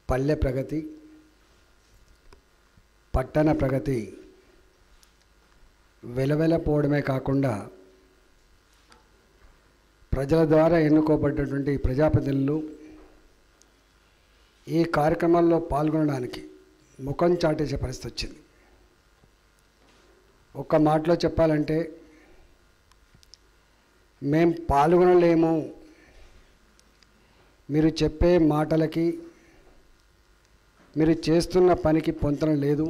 పల్లె ప్రగతి పట్టణ ప్రగతి వెలవెలపోవడమే కాకుండా ప్రజల ద్వారా ఎన్నుకోబడ్డటువంటి ప్రజాప్రతినిధులు ఈ కార్యక్రమాల్లో పాల్గొనడానికి ముఖం చాటేసే పరిస్థితి వచ్చింది ఒక్క మాటలో చెప్పాలంటే మేం పాల్గొనలేము మీరు చెప్పే మాటలకి మీరు చేస్తున్న పనికి పొంతన లేదు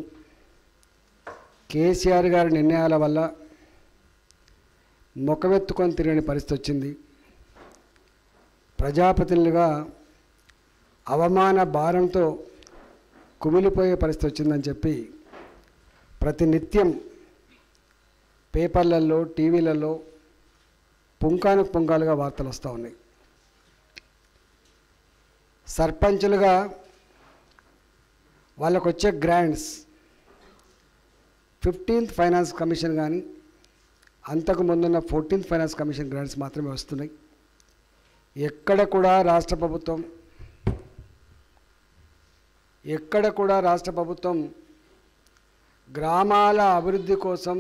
కేసీఆర్ గారి నిర్ణయాల వల్ల ముఖమెత్తుకొని తిరగని పరిస్థితి వచ్చింది ప్రజాప్రతినిధులుగా అవమాన భారంతో కుమిలిపోయే పరిస్థితి వచ్చిందని చెప్పి ప్రతినిత్యం పేపర్లలో టీవీలలో పుంకాను పుంకాలుగా వార్తలు వస్తూ ఉన్నాయి సర్పంచులుగా వాళ్ళకు వచ్చే గ్రాంట్స్ ఫిఫ్టీన్త్ ఫైనాన్స్ కమిషన్ కానీ అంతకు ముందున్న ఫోర్టీన్త్ ఫైనాన్స్ కమిషన్ గ్రాంట్స్ మాత్రమే వస్తున్నాయి ఎక్కడ కూడా రాష్ట్ర ప్రభుత్వం ఎక్కడ కూడా రాష్ట్ర ప్రభుత్వం గ్రామాల అభివృద్ధి కోసం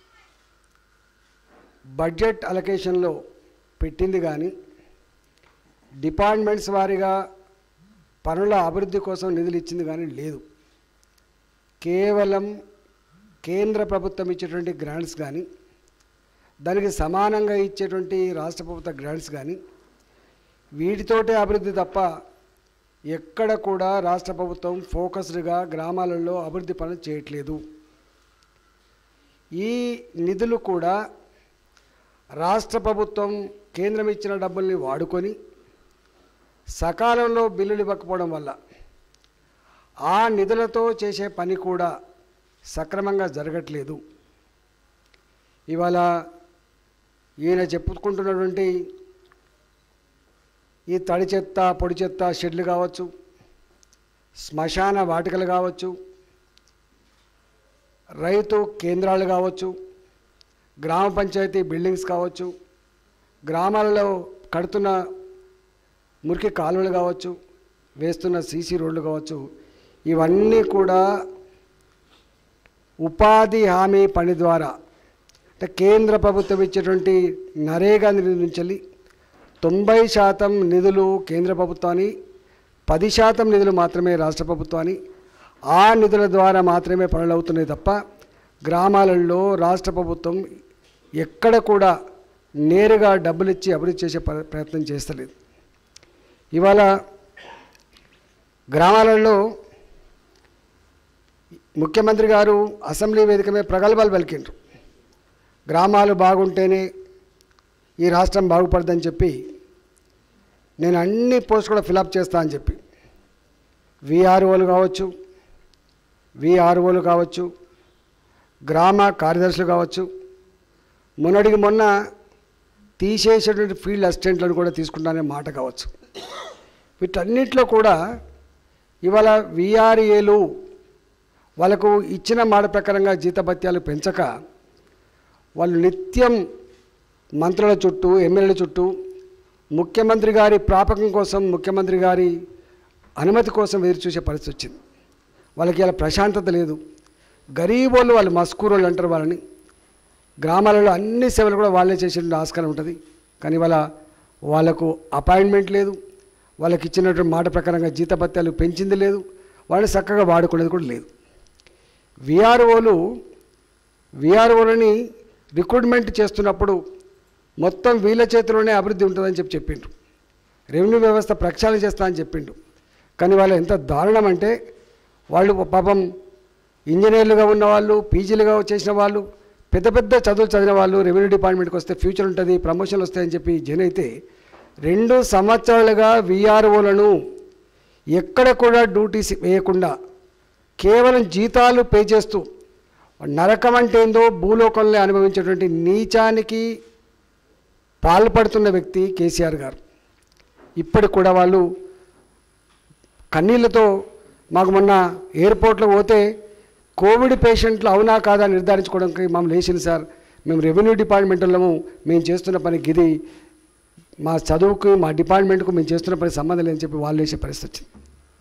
బడ్జెట్ అలొకేషన్లో పెట్టింది కానీ డిపార్ట్మెంట్స్ వారీగా పనుల అభివృద్ధి కోసం నిధులు ఇచ్చింది కానీ లేదు కేవలం కేంద్ర ప్రభుత్వం ఇచ్చేటువంటి గ్రాంట్స్ కానీ దానికి సమానంగా ఇచ్చేటువంటి రాష్ట్ర ప్రభుత్వ గ్రాంట్స్ కానీ వీటితోటే అభివృద్ధి తప్ప ఎక్కడ కూడా రాష్ట్ర ప్రభుత్వం ఫోకస్డ్గా గ్రామాలలో అభివృద్ధి పనులు చేయట్లేదు ఈ నిధులు కూడా రాష్ట్ర ప్రభుత్వం కేంద్రం ఇచ్చిన డబ్బుల్ని వాడుకొని సకాలంలో బిల్లులు ఇవ్వకపోవడం వల్ల ఆ నిధులతో చేసే పని కూడా సక్రమంగా జరగట్లేదు ఇవాళ ఈయన చెప్పుకుంటున్నటువంటి ఈ తడి చెత్త పొడి చెత్త షెడ్లు కావచ్చు శ్మశాన వాటికలు కావచ్చు రైతు కేంద్రాలు కావచ్చు గ్రామ పంచాయతీ బిల్డింగ్స్ కావచ్చు గ్రామాలలో కడుతున్న మురికి కాలువలు కావచ్చు వేస్తున్న సీసీ రోడ్లు కావచ్చు ఇవన్నీ కూడా ఉపాధి హామీ పని ద్వారా అంటే కేంద్ర ప్రభుత్వం ఇచ్చేటువంటి నరేగా నిధుల నుంచి తొంభై శాతం నిధులు కేంద్ర ప్రభుత్వాన్ని పది శాతం నిధులు మాత్రమే రాష్ట్ర ప్రభుత్వాన్ని ఆ నిధుల ద్వారా మాత్రమే పనులు అవుతున్నాయి తప్ప గ్రామాలలో రాష్ట్ర ప్రభుత్వం ఎక్కడ కూడా నేరుగా డబ్బులు ఇచ్చి అభివృద్ధి చేసే ప్ర- ప్రయత్నం చేస్తలేదు ఇవాళ గ్రామాలలో ముఖ్యమంత్రి గారు అసెంబ్లీ వేదిక మీద ప్రగల్భాలు పలికిండ్రు గ్రామాలు బాగుంటేనే ఈ రాష్ట్రం బాగుపడదని చెప్పి నేను అన్ని పోస్ట్ కూడా ఫిలప్ చేస్తా అని చెప్పి విఆర్ఓలు కావచ్చు విఆర్ఓలు కావచ్చు గ్రామ కార్యదర్శులు కావచ్చు మొన్నటికి మొన్న తీసేసేటువంటి ఫీల్డ్ అసిస్టెంట్లను కూడా తీసుకుంటానే మాట కావచ్చు వీటన్నిటిలో కూడా ఇవాళ విఆర్ఏలు వాళ్ళకు ఇచ్చిన మాట ప్రకారంగా జీతభత్యాలు పెంచక వాళ్ళు నిత్యం మంత్రుల చుట్టూ ఎమ్మెల్యేల చుట్టూ ముఖ్యమంత్రి గారి ప్రాపకం కోసం ముఖ్యమంత్రి గారి అనుమతి కోసం ఎదురు చూసే పరిస్థితి వచ్చింది వాళ్ళకి ఇలా ప్రశాంతత లేదు గరీబోళ్ళు వాళ్ళు మస్కూరోళ్ళు అంటారు వాళ్ళని గ్రామాలలో అన్ని సేవలు కూడా వాళ్ళే చేసే ఆస్కారం ఉంటుంది కానీ వాళ్ళ వాళ్ళకు అపాయింట్మెంట్ లేదు వాళ్ళకి ఇచ్చినటువంటి మాట ప్రకారంగా జీతభత్యాలు పెంచింది లేదు వాళ్ళని చక్కగా వాడుకునేది కూడా లేదు విఆర్ఓలు విఆర్ఓలని రిక్రూట్మెంట్ చేస్తున్నప్పుడు మొత్తం వీళ్ళ చేతిలోనే అభివృద్ధి ఉంటుందని చెప్పి చెప్పిండ్రు రెవెన్యూ వ్యవస్థ ప్రక్షాళన చేస్తా అని చెప్పిండు కానీ వాళ్ళు ఎంత దారుణం అంటే వాళ్ళు పాపం ఇంజనీర్లుగా ఉన్న వాళ్ళు పీజీలుగా చేసిన వాళ్ళు పెద్ద పెద్ద చదువులు చదివిన వాళ్ళు రెవెన్యూ డిపార్ట్మెంట్కి వస్తే ఫ్యూచర్ ఉంటుంది ప్రమోషన్లు వస్తాయని చెప్పి జన్ అయితే రెండు సంవత్సరాలుగా విఆర్ఓలను ఎక్కడ కూడా డ్యూటీస్ వేయకుండా కేవలం జీతాలు పే చేస్తూ నరకం అంటే ఏందో భూలోకంలో అనుభవించేటువంటి నీచానికి పాల్పడుతున్న వ్యక్తి కేసీఆర్ గారు ఇప్పటికి కూడా వాళ్ళు కన్నీళ్లతో మాకు మొన్న ఎయిర్పోర్ట్లో పోతే కోవిడ్ పేషెంట్లు అవునా కాదా నిర్ధారించుకోవడానికి మమ్మల్ని వేసింది సార్ మేము రెవెన్యూ డిపార్ట్మెంట్ వాళ్ళము మేము చేస్తున్న పని గిది మా చదువుకు మా డిపార్ట్మెంట్కు మేము చేస్తున్న పని సంబంధం లేదని చెప్పి వాళ్ళు వేసే పరిస్థితి వచ్చింది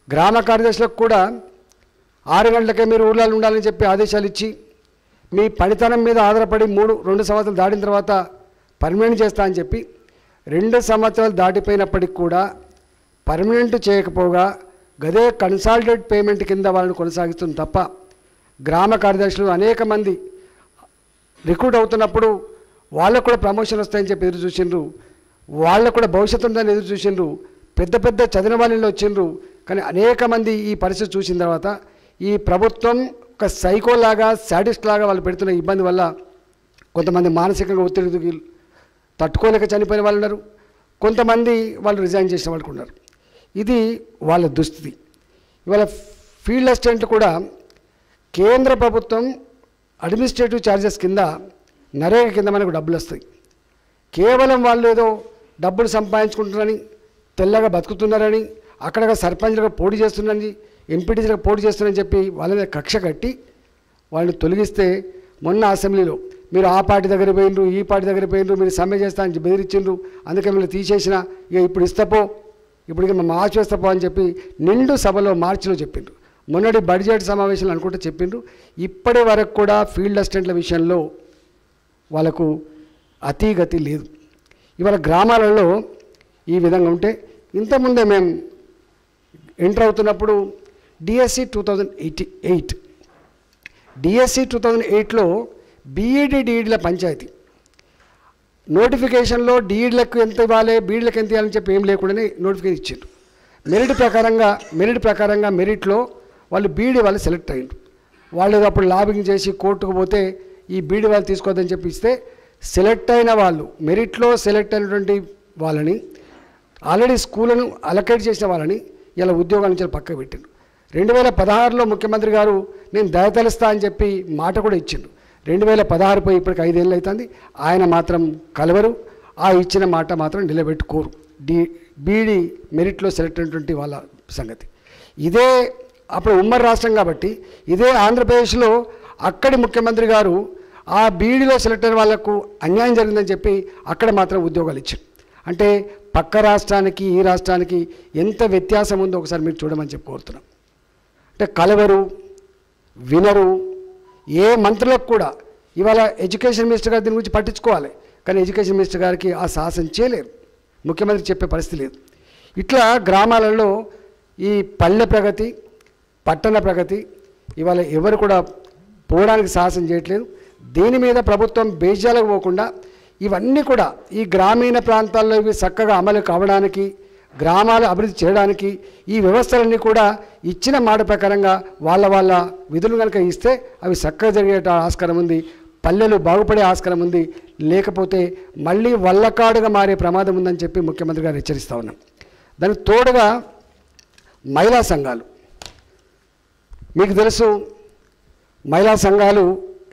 గ్రామ కార్యదర్శులకు కూడా ఆరు గంటలకే మీరు ఊళ్ళలో ఉండాలని చెప్పి ఆదేశాలు ఇచ్చి మీ పనితనం మీద ఆధారపడి మూడు రెండు సంవత్సరాలు దాటిన తర్వాత పర్మనెంట్ చేస్తా అని చెప్పి రెండు సంవత్సరాలు దాటిపోయినప్పటికి కూడా పర్మనెంట్ చేయకపోగా గదే కన్సాలిడేట్ పేమెంట్ కింద వాళ్ళని కొనసాగిస్తుంది తప్ప గ్రామ కార్యదర్శులు అనేక మంది రిక్రూట్ అవుతున్నప్పుడు వాళ్ళకు కూడా ప్రమోషన్ వస్తాయని చెప్పి ఎదురు చూసిండ్రు వాళ్ళకు కూడా భవిష్యత్తు ఉందని ఎదురు చూసిండ్రు పెద్ద పెద్ద చదివిన వాళ్ళని వచ్చిండ్రు కానీ అనేక మంది ఈ పరిస్థితి చూసిన తర్వాత ఈ ప్రభుత్వం ఒక సైకోలాగా సాడిస్ట్ లాగా వాళ్ళు పెడుతున్న ఇబ్బంది వల్ల కొంతమంది మానసికంగా ఒత్తిడి తట్టుకోలేక చనిపోయిన వాళ్ళు ఉన్నారు కొంతమంది వాళ్ళు రిజైన్ చేసిన వాళ్ళు కూడా ఉన్నారు ఇది వాళ్ళ దుస్థితి ఇవాళ ఫీల్డ్ అసిస్టెంట్ కూడా కేంద్ర ప్రభుత్వం అడ్మినిస్ట్రేటివ్ ఛార్జెస్ కింద నరేగా కింద మనకు డబ్బులు వస్తాయి కేవలం వాళ్ళు ఏదో డబ్బులు సంపాదించుకుంటున్నారని తెల్లగా బతుకుతున్నారని అక్కడ సర్పంచ్లుగా పోటీ చేస్తున్నారని ఎంపీటీసీలుగా పోటీ చేస్తున్నారని చెప్పి వాళ్ళ మీద కక్ష కట్టి వాళ్ళని తొలగిస్తే మొన్న అసెంబ్లీలో మీరు ఆ పార్టీ దగ్గర పోయిండ్రు ఈ పార్టీ దగ్గర పోయిండ్రు మీరు సమ్మె చేస్తా అని బెదిరించిండ్రు అందుకే మిమ్మల్ని తీసేసిన ఇక ఇప్పుడు ఇస్తపో ఇప్పుడు ఇక మేము మార్చి వేస్తపో అని చెప్పి నిండు సభలో మార్చిలో చెప్పిండ్రు మొన్నటి బడ్జెట్ సమావేశంలో అనుకుంటే చెప్పిండ్రు ఇప్పటి వరకు కూడా ఫీల్డ్ అసిస్టెంట్ల విషయంలో వాళ్ళకు అతీగతి లేదు ఇవాళ గ్రామాలలో ఈ విధంగా ఉంటే ఇంతకుముందే మేము ఎంటర్ అవుతున్నప్పుడు DSC two thousand eighty eight DSC two thousand ఎయిట్లో బీఈడి డిఈడిల పంచాయతీ నోటిఫికేషన్లో డిఈడ్లకు ఎంత ఇవ్వాలి బీఈడ్లకు ఎంత ఇవ్వాలని చెప్పి ఏం లేకుండానే నోటిఫికేషన్ ఇచ్చిండ్రు మెరిట్ ప్రకారంగా మెరిట్ ప్రకారంగా మెరిట్లో వాళ్ళు బీఈడి వాళ్ళు సెలెక్ట్ అయ్యిండ్రు వాళ్ళు ఏదో అప్పుడు లాబింగ్ చేసి కోర్టుకు పోతే ఈ బీఈడి వాళ్ళు తీసుకోవద్దని చెప్పి ఇస్తే సెలెక్ట్ అయిన వాళ్ళు మెరిట్లో సెలెక్ట్ అయినటువంటి వాళ్ళని ఆల్రెడీ స్కూళ్ళను అలకేట్ చేసిన వాళ్ళని ఇలా ఉద్యోగాల నుంచి పక్కకు పెట్టిండ్రు రెండు వేల పదహారులో ముఖ్యమంత్రి గారు నేను దయతలుస్తా అని చెప్పి మాట కూడా ఇచ్చిండు రెండు వేల పదహారు పోయి ఇప్పటికి ఐదేళ్ళు అవుతుంది ఆయన మాత్రం కలవరు ఆ ఇచ్చిన మాట మాత్రం నిలబెట్టుకోరు డి బీడీ మెరిట్లో సెలెక్ట్ అయినటువంటి వాళ్ళ సంగతి ఇదే అప్పుడు ఉమ్మడి రాష్ట్రం కాబట్టి ఇదే ఆంధ్రప్రదేశ్లో అక్కడి ముఖ్యమంత్రి గారు ఆ బీడీలో సెలెక్ట్ అయిన వాళ్లకు అన్యాయం జరిగిందని చెప్పి అక్కడ మాత్రం ఉద్యోగాలు ఇచ్చారు అంటే పక్క రాష్ట్రానికి ఈ రాష్ట్రానికి ఎంత వ్యత్యాసం ఉందో ఒకసారి మీరు చూడమని చెప్పి కోరుతున్నాం అంటే కలవరు వినరు ఏ మంత్రులకు కూడా ఇవాళ ఎడ్యుకేషన్ మినిస్టర్ గారు దీని గురించి పట్టించుకోవాలి కానీ ఎడ్యుకేషన్ మినిస్టర్ గారికి ఆ సాహసం చేయలేరు ముఖ్యమంత్రి చెప్పే పరిస్థితి లేదు ఇట్లా గ్రామాలలో ఈ పల్లె ప్రగతి పట్టణ ప్రగతి ఇవాళ ఎవరు కూడా పోవడానికి సాహసం చేయట్లేదు దీని మీద ప్రభుత్వం బేజాలకు పోకుండా ఇవన్నీ కూడా ఈ గ్రామీణ ప్రాంతాల్లో ఇవి చక్కగా అమలు కావడానికి గ్రామాలు అభివృద్ధి చేయడానికి ఈ వ్యవస్థలన్నీ కూడా ఇచ్చిన మాట ప్రకారంగా వాళ్ళ వాళ్ళ విధులు కనుక ఇస్తే అవి చక్కగా జరిగే ఆస్కారం ఉంది పల్లెలు బాగుపడే ఆస్కారం ఉంది లేకపోతే మళ్ళీ వల్లకాడుగా మారే ప్రమాదం ఉందని చెప్పి ముఖ్యమంత్రి గారు హెచ్చరిస్తూ ఉన్నాం దానికి తోడుగా మహిళా సంఘాలు మీకు తెలుసు మహిళా సంఘాలు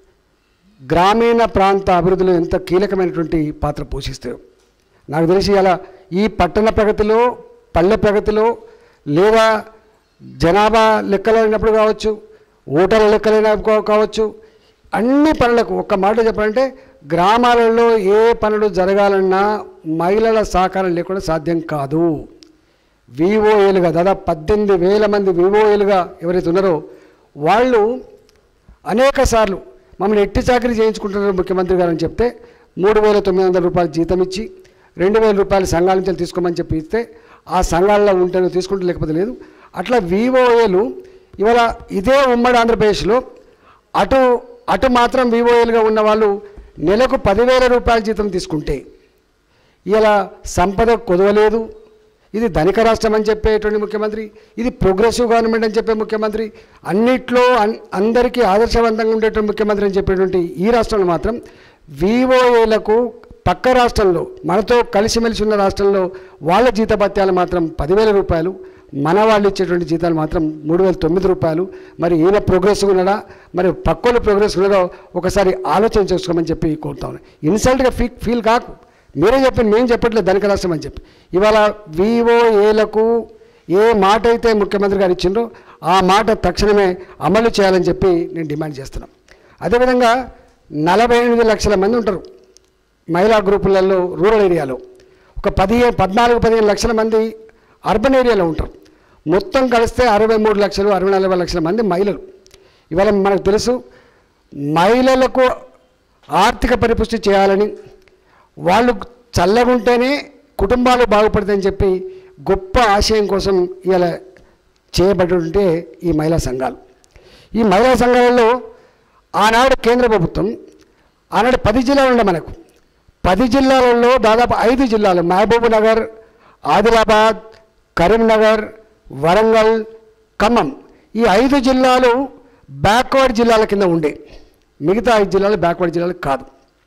గ్రామీణ ప్రాంత అభివృద్ధిలో ఎంత కీలకమైనటువంటి పాత్ర పోషిస్తాయో నాకు తెలిసి అలా ఈ పట్టణ ప్రగతిలో పల్లె ప్రగతిలో లేదా జనాభా లెక్కలైనప్పుడు కావచ్చు ఓటర్ల లెక్కలైనప్పుడు కావచ్చు అన్ని పనులకు ఒక్క మాట చెప్పాలంటే గ్రామాలలో ఏ పనులు జరగాలన్నా మహిళల సహకారం లేకుండా సాధ్యం కాదు విఓఏలుగా దాదాపు పద్దెనిమిది వేల మంది విఓఏలుగా ఎవరైతే ఉన్నారో వాళ్ళు అనేక సార్లు మమ్మల్ని ఎట్టి చాకరీ చేయించుకుంటున్నారు ముఖ్యమంత్రి గారు అని చెప్తే మూడు వేల తొమ్మిది వందల రూపాయలు జీతం ఇచ్చి రెండు వేల రూపాయలు సంఘాల నుంచి తీసుకోమని చెప్పి ఇస్తే ఆ సంఘాలలో ఉంటేనే తీసుకుంటే లేకపోతే లేదు అట్లా విఓఏలు ఇవాళ ఇదే ఉమ్మడి ఆంధ్రప్రదేశ్లో అటు అటు మాత్రం విఓఏలుగా ఉన్న వాళ్ళు నెలకు పదివేల రూపాయల జీతం తీసుకుంటే ఇలా సంపద కుదవలేదు ఇది ధనిక రాష్ట్రం అని చెప్పేటువంటి ముఖ్యమంత్రి ఇది ప్రోగ్రెసివ్ గవర్నమెంట్ అని చెప్పే ముఖ్యమంత్రి అన్నిట్లో అన్ అందరికీ ఆదర్శవంతంగా ఉండేటువంటి ముఖ్యమంత్రి అని చెప్పేటువంటి ఈ రాష్ట్రంలో మాత్రం విఓఏలకు పక్క రాష్ట్రంలో మనతో కలిసిమెలిసి ఉన్న రాష్ట్రంలో వాళ్ళ జీతభత్యాలు మాత్రం పదివేల రూపాయలు మన వాళ్ళు ఇచ్చేటువంటి జీతాలు మాత్రం మూడు వేల తొమ్మిది రూపాయలు మరి ఈయన ప్రోగ్రెస్ ఉన్నాడా మరి పక్కోళ్ళు ప్రోగ్రెస్ ఉన్నాడో ఒకసారి ఆలోచన చేసుకోమని చెప్పి కోరుతా ఉన్నాను ఇన్సల్ట్గా ఫీ ఫీల్ కాకు మీరే చెప్పండి మేము చెప్పట్లేదు ధనిక రాష్ట్రం అని చెప్పి ఇవాళ విఓఏలకు ఏ మాట అయితే ముఖ్యమంత్రి గారు ఇచ్చిండ్రో ఆ మాట తక్షణమే అమలు చేయాలని చెప్పి నేను డిమాండ్ చేస్తున్నాను అదేవిధంగా నలభై ఎనిమిది లక్షల మంది ఉంటారు మహిళా గ్రూపులలో రూరల్ ఏరియాలో ఒక పదిహేను పద్నాలుగు పదిహేను లక్షల మంది అర్బన్ ఏరియాలో ఉంటారు మొత్తం కలిస్తే అరవై మూడు లక్షలు అరవై నలభై లక్షల మంది మహిళలు ఇవాళ మనకు తెలుసు మహిళలకు ఆర్థిక పరిపుష్టి చేయాలని వాళ్ళు చల్లగుంటేనే కుటుంబాలు బాగుపడతాయని చెప్పి గొప్ప ఆశయం కోసం ఇలా చేయబడి ఉంటే ఈ మహిళా సంఘాలు ఈ మహిళా సంఘాలలో ఆనాడు కేంద్ర ప్రభుత్వం ఆనాడు పది జిల్లాలు ఉండే మనకు పది జిల్లాలలో దాదాపు ఐదు జిల్లాలు మహబూబ్ నగర్ ఆదిలాబాద్ కరీంనగర్ వరంగల్ ఖమ్మం ఈ ఐదు జిల్లాలు బ్యాక్వర్డ్ జిల్లాల కింద ఉండే మిగతా ఐదు జిల్లాలు బ్యాక్వర్డ్ జిల్లాలు కాదు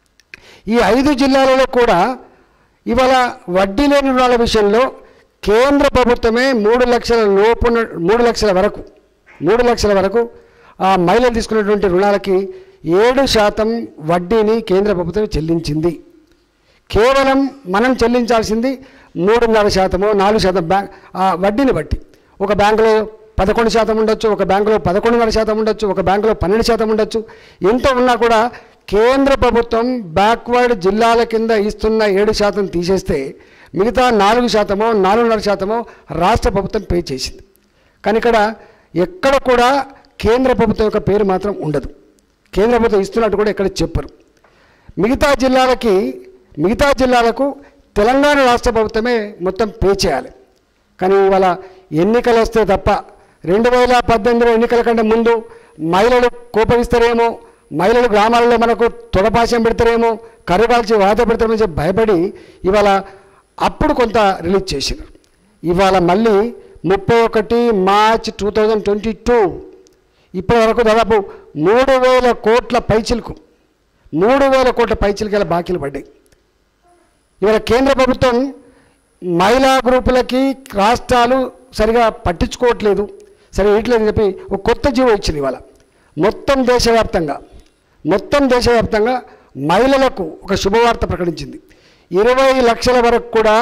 ఈ ఐదు జిల్లాలలో కూడా ఇవాళ వడ్డీ లేని రుణాల విషయంలో కేంద్ర ప్రభుత్వమే మూడు లక్షల లోపున మూడు లక్షల వరకు మూడు లక్షల వరకు ఆ మహిళలు తీసుకున్నటువంటి రుణాలకి ఏడు శాతం వడ్డీని కేంద్ర ప్రభుత్వం చెల్లించింది కేవలం మనం చెల్లించాల్సింది మూడున్నర శాతము నాలుగు శాతం బ్యాంక్ ఆ వడ్డీని బట్టి ఒక బ్యాంకులో పదకొండు శాతం ఉండొచ్చు ఒక బ్యాంకులో పదకొండున్నర శాతం ఉండొచ్చు ఒక బ్యాంకులో పన్నెండు శాతం ఉండొచ్చు ఎంత ఉన్నా కూడా కేంద్ర ప్రభుత్వం బ్యాక్వర్డ్ జిల్లాల కింద ఇస్తున్న ఏడు శాతం తీసేస్తే మిగతా నాలుగు శాతమో నాలుగున్నర శాతమో రాష్ట్ర ప్రభుత్వం పే చేసింది కానీ ఇక్కడ ఎక్కడ కూడా కేంద్ర ప్రభుత్వం యొక్క పేరు మాత్రం ఉండదు కేంద్ర ప్రభుత్వం ఇస్తున్నట్టు కూడా ఎక్కడ చెప్పరు మిగతా జిల్లాలకి మిగతా జిల్లాలకు తెలంగాణ రాష్ట్ర ప్రభుత్వమే మొత్తం పే చేయాలి కానీ ఇవాళ ఎన్నికలు వస్తే తప్ప రెండు వేల పద్దెనిమిదిలో ఎన్నికల కంటే ముందు మహిళలు కోపగిస్తారేమో మహిళలు గ్రామాలలో మనకు తొడపాశం పెడతారేమో కర్రకాల్చి వాత పెడతారేమో చెప్పి భయపడి ఇవాళ అప్పుడు కొంత రిలీజ్ చేసినారు ఇవాళ మళ్ళీ ముప్పై ఒకటి March two thousand twenty two ఇప్పటి వరకు దాదాపు మూడు వేల కోట్ల పైచిలకు మూడు వేల కోట్ల పైచిలకి బాకీలు పడ్డాయి ఇవాళ కేంద్ర ప్రభుత్వం మహిళా గ్రూపులకి రాష్ట్రాలు సరిగా పట్టించుకోవట్లేదు సరే ఇట్లేదని చెప్పి ఒక కొత్త జీవో ఇచ్చింది ఇవాళ మొత్తం దేశవ్యాప్తంగా మొత్తం దేశవ్యాప్తంగా మహిళలకు ఒక శుభవార్త ప్రకటించింది ఇరవై లక్షల వరకు కూడా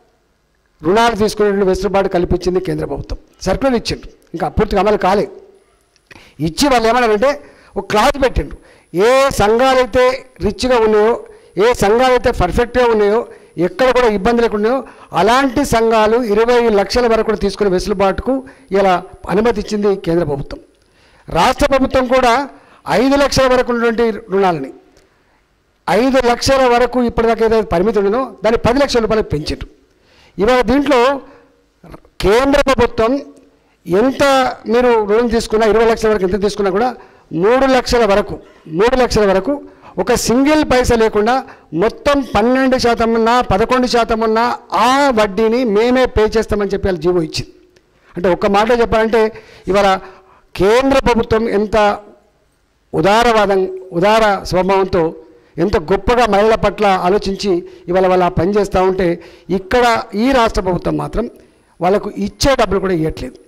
రుణాలు తీసుకునే వెసులుబాటు కల్పించింది కేంద్ర ప్రభుత్వం సర్కులర్ ఇచ్చిండు ఇంకా పూర్తిగా అమలు కాలేదు ఇచ్చి వాళ్ళు ఏమన్నారంటే ఒక క్లాజ్ పెట్టిండు ఏ సంఘాలైతే రిచ్గా ఉన్నాయో ఏ సంఘాలైతే పర్ఫెక్ట్గా ఉన్నాయో ఎక్కడ కూడా ఇబ్బంది లేకున్నాయో అలాంటి సంఘాలు ఇరవై లక్షల వరకు కూడా తీసుకునే వెసులుబాటుకు ఇలా అనుమతి ఇచ్చింది కేంద్ర ప్రభుత్వం రాష్ట్ర ప్రభుత్వం కూడా ఐదు లక్షల వరకు ఉన్నటువంటి రుణాలని ఐదు లక్షల వరకు ఇప్పటిదాకా ఏదైతే పరిమితి ఉండదో దాన్ని పది లక్షల రూపాయలకు పెంచారు ఇవాళ దీంట్లో కేంద్ర ప్రభుత్వం ఎంత మీరు రుణం తీసుకున్నా ఇరవై లక్షల వరకు ఎంత తీసుకున్నా కూడా మూడు లక్షల వరకు మూడు లక్షల వరకు ఒక సింగిల్ పైసా లేకుండా మొత్తం పన్నెండు శాతం ఉన్నా పదకొండు శాతం ఉన్నా ఆ వడ్డీని మేమే పే చేస్తామని చెప్పి వాళ్ళు జీవో ఇచ్చింది అంటే ఒక్క మాట చెప్పాలంటే ఇవాళ కేంద్ర ప్రభుత్వం ఎంత ఉదారవాదం ఉదార స్వభావంతో ఎంత గొప్పగా మహిళల పట్ల ఆలోచించి ఇవాళ వాళ్ళు ఆ పని చేస్తూ ఉంటే ఇక్కడ ఈ రాష్ట్ర ప్రభుత్వం మాత్రం వాళ్ళకు ఇచ్చే డబ్బులు కూడా ఇవ్వట్లేదు